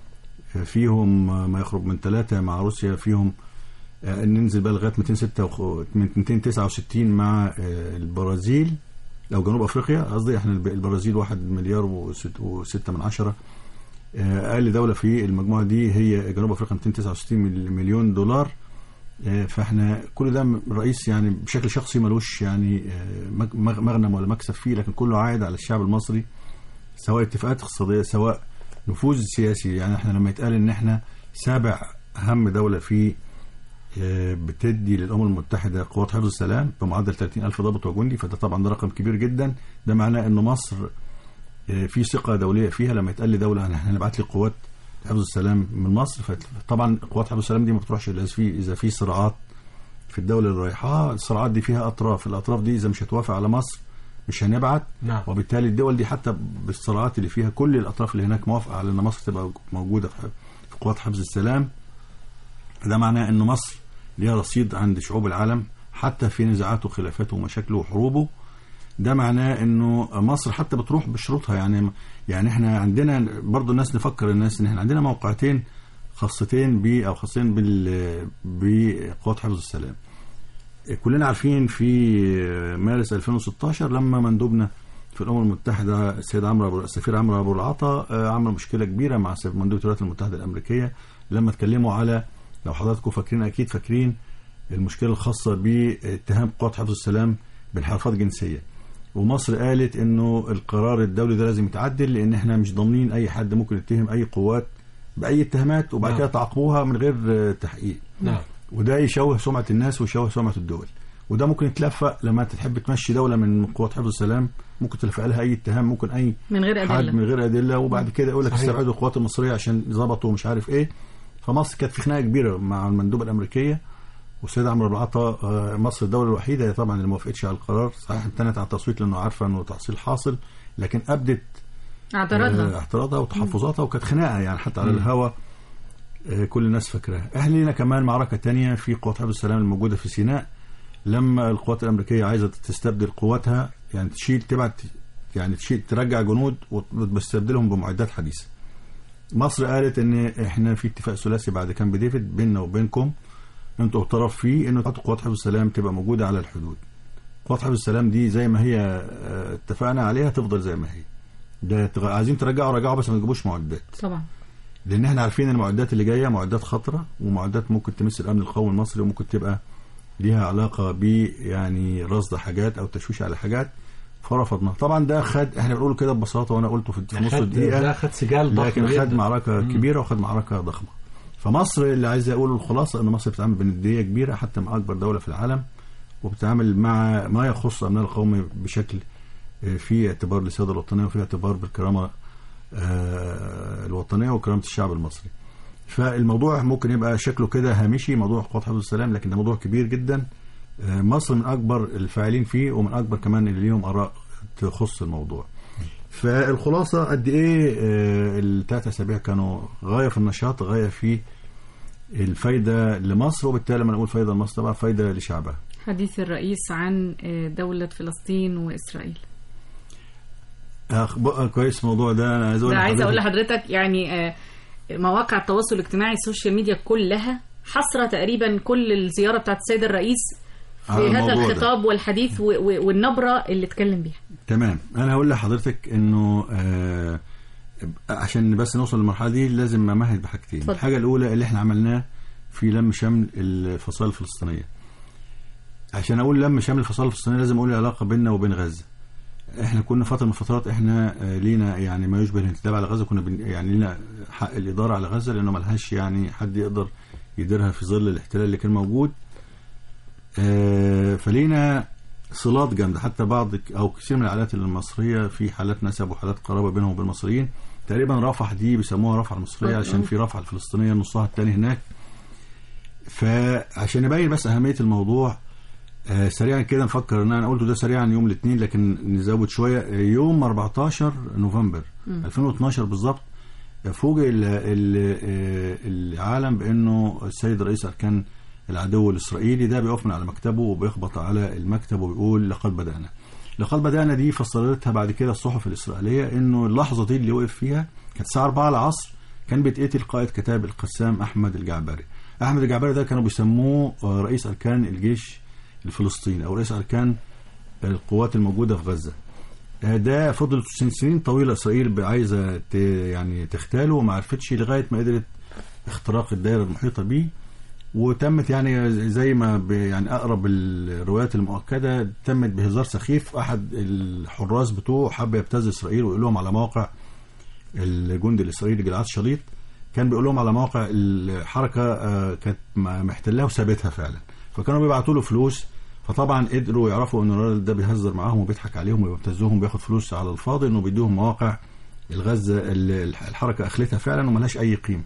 فيهم ما يقرب من ثلاثة مع روسيا فيهم آه، ننزل بقى لغايه 266 من 269 مع آه، البرازيل او جنوب افريقيا قصدي احنا الب- البرازيل 1 مليار وست- وستة من عشرة آه، اقل دوله في المجموعه دي هي جنوب افريقيا 269 مل- مليون دولار آه، فاحنا كل ده الرئيس يعني بشكل شخصي ملوش يعني آه، مج- مغ- مغنم ولا مكسب فيه لكن كله عائد على الشعب المصري سواء اتفاقات اقتصاديه سواء نفوذ سياسي يعني احنا لما يتقال ان احنا سابع اهم دوله في آه، بتدي للامم المتحده قوات حفظ السلام بمعدل 30 الف ضابط وجندي فده طبعا ده رقم كبير جدا ده معناه ان مصر آه، في ثقه دوليه فيها لما يتقال لدوله احنا هنبعت لي قوات حفظ السلام من مصر فطبعا قوات حفظ السلام دي ما بتروحش الا في اذا في صراعات في الدوله اللي رايحاها الصراعات دي فيها اطراف الاطراف دي اذا مش هتوافق على مصر مش هنبعت نعم. وبالتالي الدول دي حتى بالصراعات اللي فيها كل الاطراف اللي هناك موافقه على ان مصر تبقى موجوده في في قوات حفظ السلام ده معناه ان مصر ليها رصيد عند شعوب العالم حتى في نزاعاته وخلافاته ومشاكله وحروبه ده معناه انه مصر حتى بتروح بشروطها يعني يعني احنا عندنا برضو الناس نفكر الناس ان احنا عندنا موقعتين خاصتين ب او خاصين بال بقوات حفظ السلام كلنا عارفين في مارس 2016 لما مندوبنا في الامم المتحده السيد عمرو أبو السفير عمرو ابو العطا آه، عمل مشكله كبيره مع سف- مندوب الولايات المتحده الامريكيه لما اتكلموا على لو حضراتكم فاكرين اكيد فاكرين المشكله الخاصه باتهام قوات حفظ السلام بانحرافات جنسيه ومصر قالت انه القرار الدولي ده لازم يتعدل لان احنا مش ضامنين اي حد ممكن يتهم اي قوات باي اتهامات وبعد نعم. كده تعاقبوها من غير آه، تحقيق نعم وده يشوه سمعه الناس ويشوه سمعه الدول وده ممكن يتلفق لما تحب تمشي دوله من قوات حفظ السلام ممكن تلفق لها اي اتهام ممكن اي من غير حد أدلة من غير ادله وبعد كده يقول لك صحيح. استبعدوا القوات المصريه عشان ظبطوا ومش عارف ايه فمصر كانت في خناقه كبيره مع المندوبه الامريكيه والسيد عمرو بن العطا آه، مصر الدوله الوحيده طبعا اللي ما وافقتش على القرار صحيح امتنت على التصويت لانه عارفه انه تحصيل حاصل لكن ابدت آه، اعتراضها اعتراضها وتحفظاتها وكانت خناقه يعني حتى على الهوا آه، كل الناس فاكراها احنا لينا كمان معركه تانية في قوات حفظ السلام الموجوده في سيناء لما القوات الامريكيه عايزه تستبدل قواتها يعني تشيل تبعت يعني تشيل ترجع جنود وتستبدلهم بمعدات حديثه مصر قالت ان احنا في اتفاق ثلاثي بعد كامب ديفيد بيننا وبينكم انتوا طرف فيه انه قوات حفظ السلام تبقى موجوده على الحدود قوات حفظ السلام دي زي ما هي آه، اتفقنا عليها تفضل زي ما هي ده تغ- عايزين ترجعوا رجعوا بس ما تجيبوش معدات طبعا لان احنا عارفين ان المعدات اللي جايه معدات خطره ومعدات ممكن تمس الامن القومي المصري وممكن تبقى ليها علاقه ب يعني رصد حاجات او تشويش على حاجات فرفضنا طبعا ده خد احنا بنقول كده ببساطه وانا قلته في في نص خد الدقيقه ده خد سجال ضخم لكن خد جداً. معركه مم. كبيره وخد معركه ضخمه فمصر اللي عايز اقوله الخلاصه ان مصر بتتعامل بنديه كبيره حتى مع اكبر دوله في العالم وبتتعامل مع ما يخص امنها القومي بشكل آه، في اعتبار للسياده الوطنيه وفي اعتبار بالكرامه آه، الوطنيه وكرامه الشعب المصري. فالموضوع ممكن يبقى شكله كده هامشي موضوع قوات حفظ السلام لكن ده موضوع كبير جدا آه، مصر من اكبر الفاعلين فيه ومن اكبر كمان اللي ليهم اراء تخص الموضوع. فالخلاصه قد ايه آه، الثلاث اسابيع كانوا غايه في النشاط غايه في الفايده لمصر وبالتالي لما نقول فايده لمصر طبعا فايده لشعبها. حديث الرئيس عن آه، دولة فلسطين وإسرائيل أخ- كويس الموضوع ده انا عايز اقول ده عايزة أقول لحضرتك- لحضرتك يعني آه، مواقع التواصل الاجتماعي السوشيال ميديا كلها حصر تقريبا كل الزيارة بتاعت السيد الرئيس في على هذا الموضوع ده. الخطاب والحديث و- و- والنبرة اللي اتكلم بيها تمام انا هقول لحضرتك انه آه عشان بس نوصل للمرحله دي لازم امهد بحاجتين اتفضل. الحاجه الاولى اللي احنا عملناه في لم شمل الفصائل الفلسطينيه عشان اقول لم شمل الفصائل الفلسطينيه لازم اقول العلاقه بيننا وبين غزه احنا كنا فتره من الفترات احنا آه، لينا يعني ما يشبه الانتداب على غزه كنا بن يعني لينا حق الاداره على غزه لانه ملهاش يعني حد يقدر يديرها في ظل الاحتلال اللي كان موجود آه، فلينا صلات جامده حتى بعض او كثير من العائلات المصريه في حالات نسب وحالات قرابه بينهم وبين المصريين تقريبا رفح دي بيسموها رفح المصريه عشان في رفح الفلسطينيه نصها الثاني هناك فعشان نبين بس اهميه الموضوع آه، سريعا كده نفكر ان انا قلته ده سريعا يوم الاثنين لكن نزود شويه آه، يوم 14 نوفمبر 2012 بالظبط آه، فوجئ ال- ال- آه، العالم بانه السيد رئيس اركان العدو الاسرائيلي ده بيقف من على مكتبه وبيخبط على المكتب وبيقول لقد بدانا لقد بدانا دي فسرتها بعد كده الصحف الاسرائيليه انه اللحظه دي اللي وقف فيها كانت الساعه 4 العصر كان بيتقتل قائد كتاب القسام احمد الجعبري احمد الجعبري ده كانوا بيسموه آه، رئيس اركان الجيش الفلسطيني او رئيس اركان القوات الموجوده في غزه آه، ده فضل سن- سنين طويله اسرائيل عايزه ت- يعني تغتاله وما عرفتش لغايه ما قدرت اختراق الدائره المحيطه بيه وتمت يعني زي ما ب- يعني اقرب الروايات المؤكده تمت بهزار سخيف احد الحراس بتوعه حب يبتز اسرائيل ويقول لهم على موقع الجندي الاسرائيلي جلعاد شليط كان بيقول لهم على موقع الحركه آه، كانت م- محتلها وثابتها فعلا فكانوا بيبعتوا له فلوس فطبعا قدروا يعرفوا ان الراجل ده بيهزر معاهم وبيضحك عليهم ويبتزهم بياخد فلوس على الفاضي انه بيديهم مواقع الغزه ال- الحركه اخلتها فعلا وملهاش اي قيمه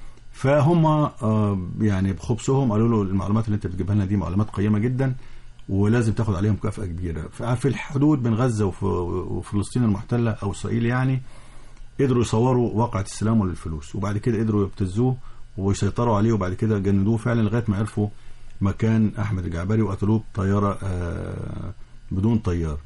فهم آه، يعني بخبثهم قالوا له المعلومات اللي انت بتجيبها لنا دي معلومات قيمه جدا ولازم تاخد عليها مكافاه كبيره ففي الحدود بين غزه وف- وفلسطين المحتله او اسرائيل يعني قدروا يصوروا واقعة السلام للفلوس وبعد كده قدروا يبتزوه ويسيطروا عليه وبعد كده جندوه فعلا لغايه ما عرفوا مكان احمد الجعبري وقتلوه بطياره آه، بدون طيار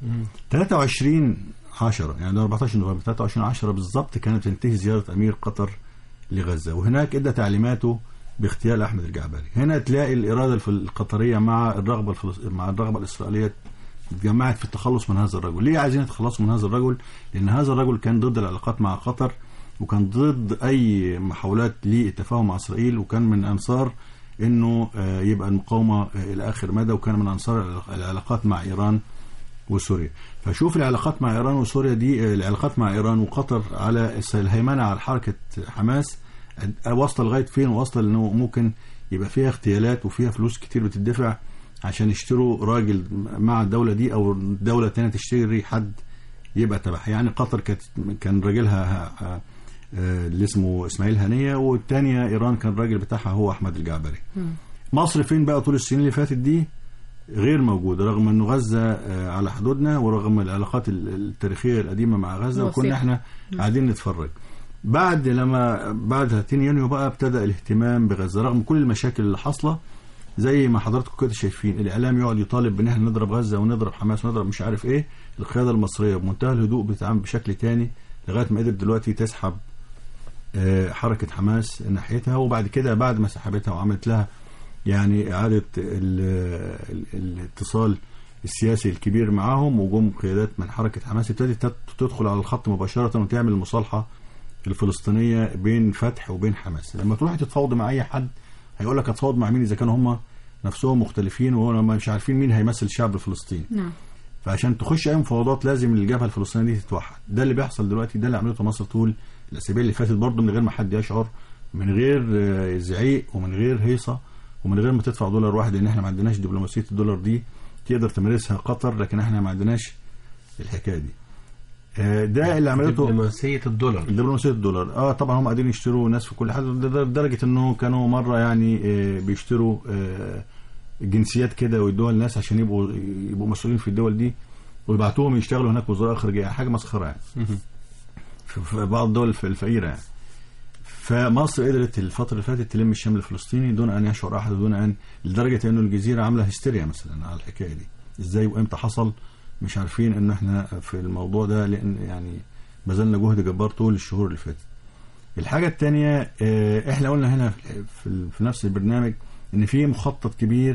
23 10 يعني 14 نوفمبر 23 10 بالظبط كانت تنتهي زياره امير قطر لغزه وهناك ادى تعليماته باغتيال احمد الجعبري هنا تلاقي الاراده الف- القطريه مع الرغبه الفلس... مع الرغبه الاسرائيليه اتجمعت في التخلص من هذا الرجل ليه عايزين يتخلصوا من هذا الرجل لان هذا الرجل كان ضد العلاقات مع قطر وكان ضد اي محاولات للتفاهم مع اسرائيل وكان من انصار انه آه، يبقى المقاومه آه، الى اخر مدى وكان من انصار العلاق- العلاقات مع ايران وسوريا فشوف العلاقات مع ايران وسوريا دي آه، العلاقات مع ايران وقطر على الس- الهيمنه على حركه حماس آه، واصله لغايه فين واصله انه ممكن يبقى فيها اغتيالات وفيها فلوس كتير بتدفع عشان يشتروا راجل مع الدوله دي او دوله تانية تشتري حد يبقى تبعها يعني قطر كانت كان راجلها آه، آه، اللي اسمه اسماعيل هنيه والتانية ايران كان الراجل بتاعها هو احمد الجعبري مصر فين بقى طول السنين اللي فاتت دي غير موجوده رغم انه غزه آه، على حدودنا ورغم العلاقات ال- التاريخيه القديمه مع غزه وثيقة. وكنا احنا قاعدين نتفرج بعد لما بعد 30 يونيو بقى ابتدى الاهتمام بغزه رغم كل المشاكل اللي حاصله زي ما حضراتكم كده شايفين الاعلام يقعد يطالب بان احنا نضرب غزه ونضرب حماس ونضرب مش عارف ايه القياده المصريه بمنتهى الهدوء بتتعامل بشكل تاني لغايه ما قدرت دلوقتي تسحب آه، حركه حماس ناحيتها وبعد كده بعد ما سحبتها وعملت لها يعني اعاده ال- ال- الاتصال السياسي الكبير معاهم وجم قيادات من حركه حماس ابتدت تت- تدخل على الخط مباشره وتعمل المصالحه الفلسطينيه بين فتح وبين حماس لما تروح تتفاوض مع اي حد هيقول لك هتفاوض مع مين اذا كانوا هم نفسهم مختلفين وهم مش عارفين مين هيمثل الشعب الفلسطيني نعم فعشان تخش اي مفاوضات لازم الجبهه الفلسطينيه دي تتوحد ده اللي بيحصل دلوقتي ده اللي عملته مصر طول الاسابيع اللي فاتت برضه من غير ما حد يشعر من غير آه، زعيق ومن غير هيصه ومن غير ما تدفع دولار واحد لان احنا ما عندناش دبلوماسيه الدولار دي تقدر تمارسها قطر لكن احنا ما عندناش الحكايه دي آه، ده اللي عملته دبلوماسية الدولار دبلوماسيه الدولار اه طبعا هم قاعدين يشتروا ناس في كل حاجه ده- ده- لدرجه انه كانوا مره يعني آه، بيشتروا آه، جنسيات كده ويدوها للناس عشان يبقوا يبقوا مسؤولين في الدول دي ويبعتوهم يشتغلوا هناك وزراء خارجيه حاجه مسخره يعني في في بعض الدول الف- الفقيره يعني فمصر قدرت الفتره اللي فاتت تلم الشمل الفلسطيني دون ان يشعر احد ودون ان لدرجه انه الجزيره عامله هستيريا مثلا على الحكايه دي ازاي وامتى حصل مش عارفين ان احنا في الموضوع ده لان يعني بذلنا جهد جبار طول الشهور اللي فاتت الحاجه الثانيه احنا قلنا هنا في- في, في نفس البرنامج ان في مخطط كبير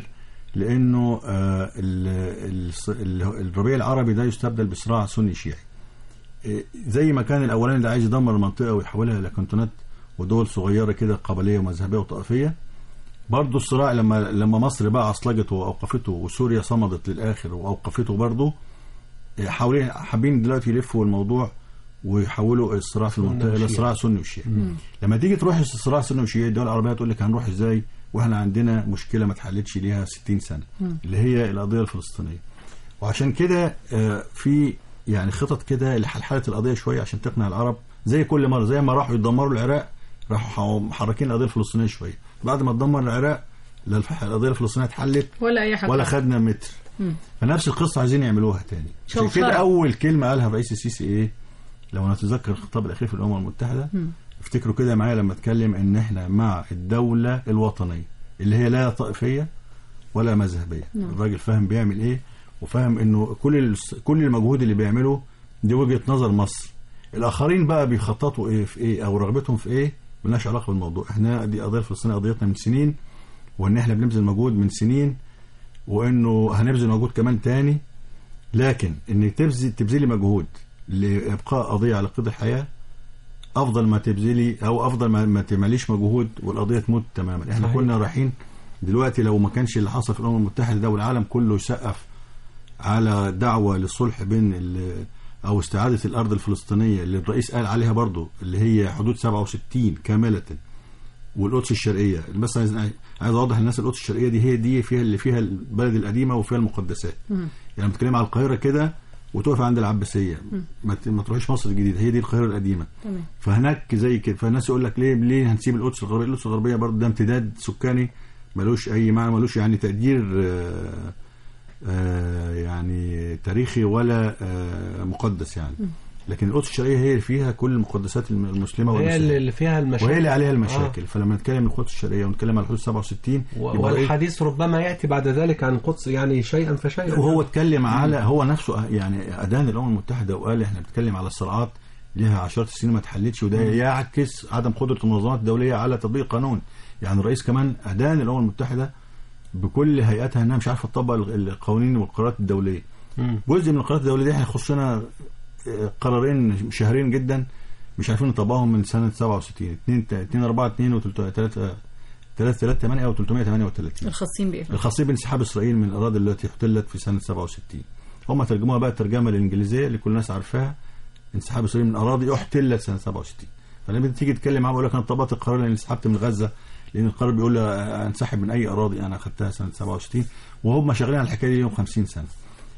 لانه آه، ال- ال- ال- الربيع العربي ده يستبدل بصراع سني شيعي آه، زي ما كان الاولاني اللي عايز يدمر المنطقه ويحولها الى كنتونات ودول صغيره كده قبليه ومذهبيه وطائفيه برضه الصراع لما لما مصر بقى عصلجته واوقفته وسوريا صمدت للاخر واوقفته برضه آه، حاولين حابين دلوقتي يلفوا الموضوع ويحولوا الصراع في سنة المنطقه الى وشيعي. صراع سني وشيعي لما تيجي تروح الصراع السني وشيعي الدول العربيه تقول لك هنروح ازاي واحنا عندنا مشكله ما اتحلتش ليها 60 سنه اللي هي القضيه الفلسطينيه وعشان كده آه، في يعني خطط كده لحلحله القضيه شويه عشان تقنع العرب زي كل مره زي ما راحوا يدمروا العراق راحوا محركين القضيه الفلسطينيه شويه بعد ما تدمر العراق لا الف- القضيه الفلسطينيه اتحلت ولا اي حاجه ولا خدنا متر فنفس القصه عايزين يعملوها تاني عشان شوشرة. كده اول كلمه قالها الرئيس السيسي ايه لو نتذكر الخطاب الاخير في الامم المتحده افتكروا كده معايا لما اتكلم ان احنا مع الدوله الوطنيه اللي هي لا طائفيه ولا مذهبيه الراجل فاهم بيعمل ايه وفاهم انه كل الس- كل المجهود اللي بيعمله دي وجهه نظر مصر الاخرين بقى بيخططوا ايه في ايه او رغبتهم في ايه ملناش علاقه بالموضوع احنا دي قضيه الفلسطينيه قضيتنا من سنين وان احنا بنبذل مجهود من سنين وانه هنبذل مجهود كمان تاني لكن ان تبذل تبذلي مجهود لابقاء قضيه على قيد الحياه افضل ما تبذلي او افضل ما, ما تعمليش مجهود والقضيه تموت تماما احنا صحيح. كنا رايحين دلوقتي لو ما كانش اللي حصل في الامم المتحده ده والعالم كله يسقف على دعوه للصلح بين ال- او استعاده الارض الفلسطينيه اللي الرئيس قال عليها برضو اللي هي حدود 67 كامله والقدس الشرقيه بس عايز عايز اوضح للناس القدس الشرقيه دي هي دي فيها اللي فيها البلد القديمه وفيها المقدسات يعني بتكلم على القاهره كده وتقف عند العباسيه ما ت- ما تروحيش مصر الجديده هي دي القاهره القديمه تمام فهناك زي كده فالناس يقول لك ليه ليه هنسيب القدس الغربيه القدس الغربيه برضه ده امتداد سكاني ملوش اي معنى ملوش يعني تقدير آه، آه، يعني تاريخي ولا آه، مقدس يعني لكن القدس الشرقيه هي اللي فيها كل المقدسات الم- المسلمه هي والمسيحيه اللي فيها المشاكل وهي اللي عليها المشاكل آه. فلما نتكلم عن القدس الشرقيه ونتكلم عن حدود 67 و- يبقى إيه؟ والحديث ربما يأتي بعد ذلك عن القدس يعني شيئا فشيئا وهو اتكلم على هو نفسه يعني ادان الامم المتحده وقال احنا بنتكلم على صراعات لها عشرات السنين ما اتحلتش وده يعكس عدم قدره المنظمات الدوليه على تطبيق قانون يعني الرئيس كمان ادان الامم المتحده بكل هيئاتها انها مش عارفه تطبق ال- القوانين والقرارات الدوليه مم. جزء من القرارات الدوليه دي احنا يخصنا آه، قرارين شهرين جدا مش عارفين نطبقهم من سنه 67 2 2 4 2 و 3 3 3 8 او 338 الخاصين بايه الخاصيه بانسحاب اسرائيل من الاراضي التي احتلت في سنه 67 هم ترجموها بقى الترجمه الانجليزيه اللي كل الناس عارفاها انسحاب اسرائيل من اراضي احتلت سنه 67 فلما تيجي تتكلم معاه بيقول لك انا طبقت القرار لان انسحبت من غزه لان القرار بيقول لي انسحب من اي اراضي انا اخذتها سنه 67 وهم شغالين على الحكايه دي لهم 50 سنه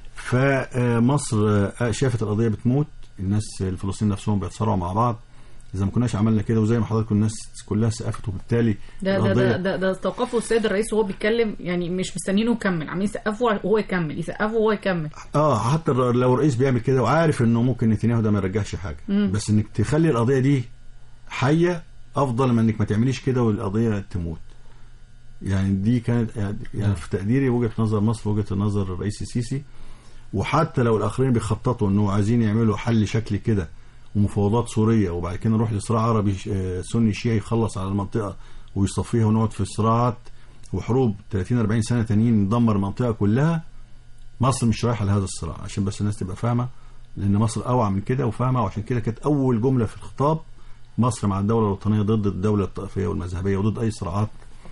فمصر شافت القضيه بتموت الناس الفلسطينيين نفسهم بيتصارعوا مع بعض اذا ما كناش عملنا كده وزي ما حضراتكم الناس كلها سقفت وبالتالي ده ده القضية- ده ده, ده استوقفوا السيد الرئيس وهو بيتكلم يعني مش مستنينه يكمل عمالين يسقفوا وهو يكمل يسقفوا وهو يكمل اه حتى الر- لو الرئيس بيعمل كده وعارف انه ممكن نتنياهو ده ما يرجعش حاجه مم. بس انك تخلي القضيه دي حيه افضل من انك ما تعمليش كده والقضيه تموت يعني دي كانت يعني في تقديري وجهه نظر مصر وجهه نظر الرئيس السيسي وحتى لو الاخرين بيخططوا انه عايزين يعملوا حل شكلي كده ومفاوضات سوريه وبعد كده نروح لصراع عربي ش- آه، سني شيعي يخلص على المنطقه ويصفيها ونقعد في صراعات وحروب 30 40 سنه تانيين ندمر المنطقه كلها مصر مش رايحه لهذا الصراع عشان بس الناس تبقى فاهمه لان مصر اوعى من كده وفاهمه وعشان كده كانت اول جمله في الخطاب مصر مع الدوله الوطنيه ضد الدوله الطائفيه والمذهبيه وضد اي صراعات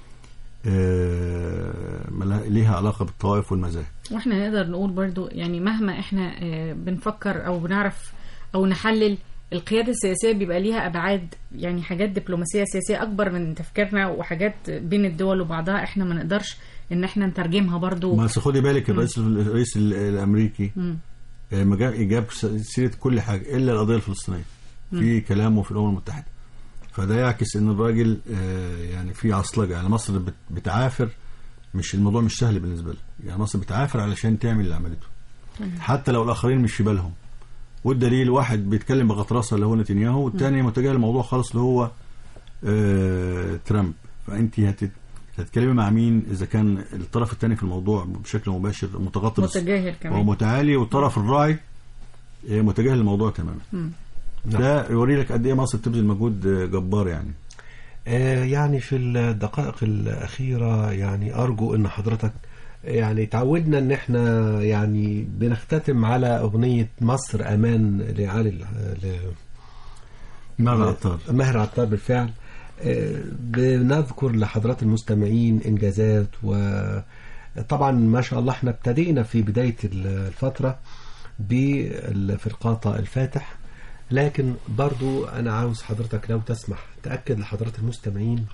آه، ملا- ليها علاقه بالطوائف والمذاهب واحنا نقدر نقول برضو يعني مهما احنا آه، بنفكر او بنعرف او نحلل القيادة السياسية بيبقى ليها أبعاد يعني حاجات دبلوماسية سياسية أكبر من تفكيرنا وحاجات بين الدول وبعضها احنا ما نقدرش إن احنا نترجمها برضو بس خدي بالك الرئيس الرئيس ال- الامريكي مم. آه، ما جاب جاب س- سيره كل حاجه الا القضيه الفلسطينيه في كلامه في الامم المتحده فده يعكس ان الراجل آه، يعني في عصلجه يعني مصر بت- بتعافر مش الموضوع مش سهل بالنسبه لها يعني مصر بتعافر علشان تعمل اللي عملته حتى لو الاخرين مش في بالهم والدليل واحد بيتكلم بغطرسه اللي هو نتنياهو والتاني متجاهل الموضوع خالص اللي هو آه ترامب فانت هتت هتتكلمي مع مين اذا كان الطرف الثاني في الموضوع بشكل مباشر متغطرس متجاهل كمان ومتعالي والطرف الراعي آه، متجاهل الموضوع تماما مم. ده يوري لك قد ايه مصر بتبذل مجهود آه، جبار يعني آه، يعني في الدقائق الأخيرة يعني أرجو أن حضرتك يعني تعودنا أن احنا يعني بنختتم على أغنية مصر أمان لعلي ال- ل- ماذا عطار ماهر عطار بالفعل آه، بنذكر لحضرات المستمعين إنجازات وطبعا ما شاء الله احنا ابتدينا في بداية الفترة بالفرقاطة الفاتح لكن برضو أنا عاوز حضرتك لو تسمح تأكد لحضرات المستمعين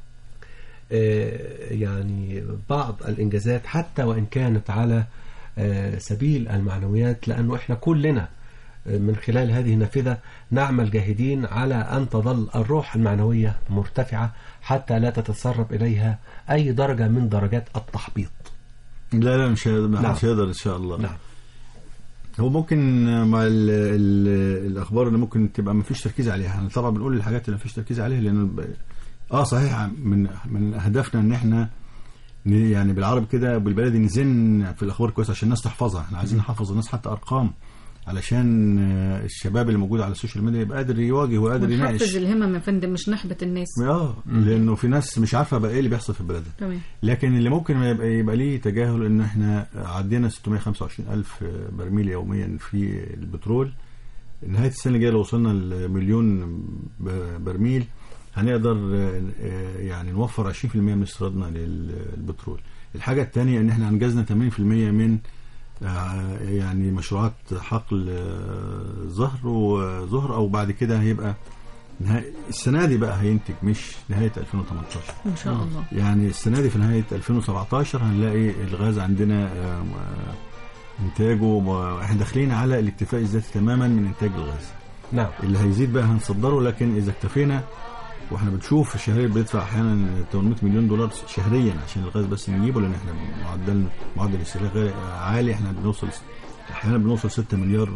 آه، يعني بعض الإنجازات حتى وإن كانت على آه، سبيل المعنويات لأنه إحنا كلنا آه، من خلال هذه النافذة نعمل جاهدين على أن تظل الروح المعنوية مرتفعة حتى لا تتسرب إليها أي درجة من درجات التحبيط لا لا مش هيقدر نعم. مش هيقدر ان شاء الله نعم هو ممكن مع ال ال الاخبار اللي ممكن تبقى ما فيش تركيز عليها احنا طبعا بنقول الحاجات اللي ما فيش تركيز عليها لان ب- اه صحيح من من اهدافنا ان احنا ن- يعني بالعربي كده بالبلدي نزن في الاخبار كويس عشان الناس تحفظها احنا عايزين نحفظ الناس حتى ارقام علشان آه، الشباب اللي موجود على السوشيال ميديا يبقى قادر يواجه وقادر ونحفز يناقش الهمم يا فندم مش نحبط الناس اه لانه في ناس مش عارفه بقى ايه اللي بيحصل في بلدها تمام لكن اللي ممكن ما يبقى, يبقى ليه تجاهل ان احنا عدينا 625 الف برميل يوميا في البترول نهايه السنه الجايه لو وصلنا لمليون ب- برميل هنقدر آه، يعني نوفر 20% من استيرادنا للبترول الحاجه الثانيه ان احنا انجزنا 80% من آه، يعني مشروعات حقل آه، زهر وزهر او بعد كده هيبقى نهاية السنه دي بقى هينتج مش نهايه 2018 إن شاء الله يعني السنه دي في نهايه 2017 هنلاقي الغاز عندنا آه، آه، انتاجه و- احنا داخلين على الاكتفاء الذاتي تماما من انتاج الغاز نعم اللي هيزيد بقى هنصدره لكن اذا اكتفينا واحنا بنشوف الشهريه بيدفع احيانا 800 مليون دولار شهريا عشان الغاز بس نجيبه لان احنا معدل معدل استهلاك غير- عالي احنا بنوصل احيانا بنوصل 6 مليار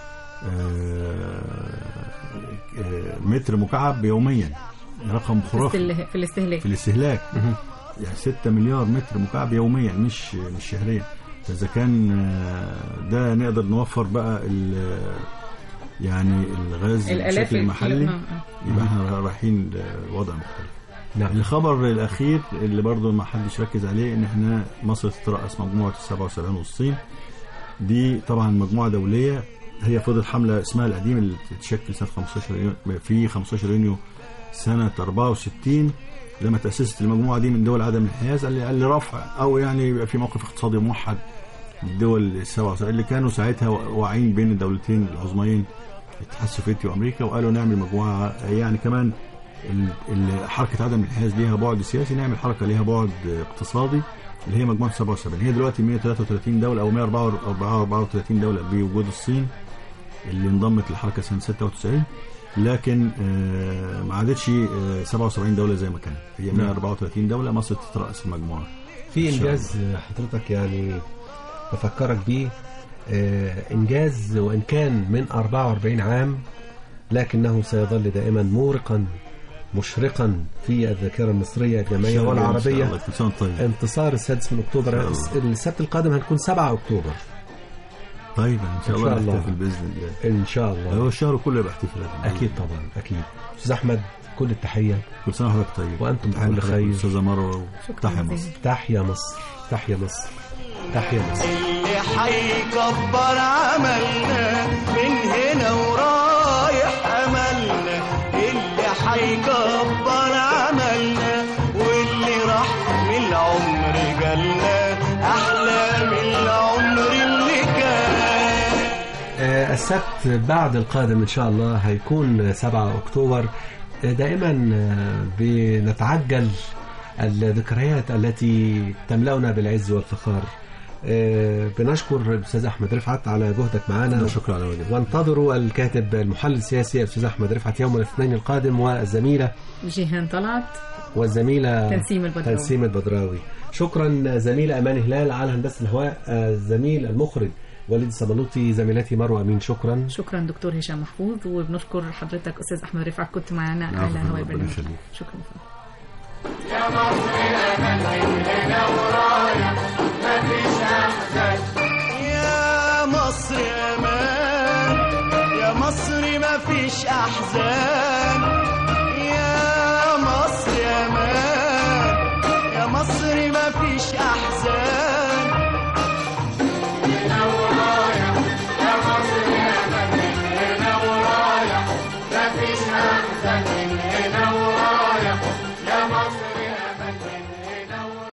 آه، آه، متر مكعب يوميا رقم في خرافي الاستهلاك- في الاستهلاك في الاستهلاك يعني 6 مليار متر مكعب يوميا مش مش شهريا فاذا كان آه، ده نقدر نوفر بقى ال- يعني الغاز الالاف بشكل محلي آه، آه. يبقى احنا رايحين لوضع مختلف نعم الخبر الاخير اللي برضو ما حدش ركز عليه ان احنا مصر تترأس مجموعه ال 77 والصين دي طبعا مجموعه دوليه هي فضلت حمله اسمها القديم اللي تتشكل سنه 15 يونيو في 15 يونيو سنه 64 لما تاسست المجموعه دي من دول عدم الانحياز ل- لرفع او يعني يبقى في موقف اقتصادي موحد للدول السبعه اللي كانوا ساعتها واعيين بين الدولتين العظميين الاتحاد السوفيتي وامريكا وقالوا نعمل مجموعه يعني كمان ال- ال- حركه عدم الانحياز ليها بعد سياسي نعمل حركه ليها بعد اقتصادي اللي هي مجموعه 77 هي دلوقتي 133 دوله او 134 دوله بوجود الصين اللي انضمت للحركه سنه 96 لكن آه، ما عادتش آه، 77 دوله زي ما كانت هي 134 دوله مصر تترأس المجموعه في إن شاء انجاز حضرتك يعني بفكرك بيه آه، انجاز وان كان من 44 عام لكنه سيظل دائما مورقا مشرقا في الذاكره المصريه الجماعيه إن شاء والعربيه الله. كل سنه وأنت طيب انتصار السادس من اكتوبر إن شاء الله. السبت القادم هنكون 7 اكتوبر طيب ان شاء إن الله شاء الله. نحتفل باذن الله ان شاء الله هو الشهر كله يبقى احتفالات اكيد طبعا اكيد استاذ احمد كل التحيه كل سنه وحضرتك طيب وأنتم تحية بكل لحضرتك خير. استاذه مروه شكراً تحيا جزيلاً. مصر تحيا مصر تحيا مصر تحيا مصر اللي حيكبر عملنا من هنا ورايح املنا اللي السبت بعد القادم إن شاء الله هيكون 7 أكتوبر دائما بنتعجل الذكريات التي تملأنا بالعز والفخار آه، بنشكر الأستاذ أحمد رفعت على جهدك معنا شكرا على واجب وانتظروا الكاتب المحلل السياسي الأستاذ أحمد رفعت يوم الاثنين القادم والزميلة جيهان طلعت والزميلة تنسيم البدراوي. تنسيم البدراوي شكرا زميلة أمان هلال على هندسة الهواء آه، الزميل المخرج وليد الصبلوطي زميلتي مروة أمين شكرا شكرا دكتور هشام محفوظ وبنشكر حضرتك استاذ احمد رفعت كنت معنا على عفواً، هواء ربنا البرنامج يخليك. شكرا يا مصر امان يا مصر ما فيش احزان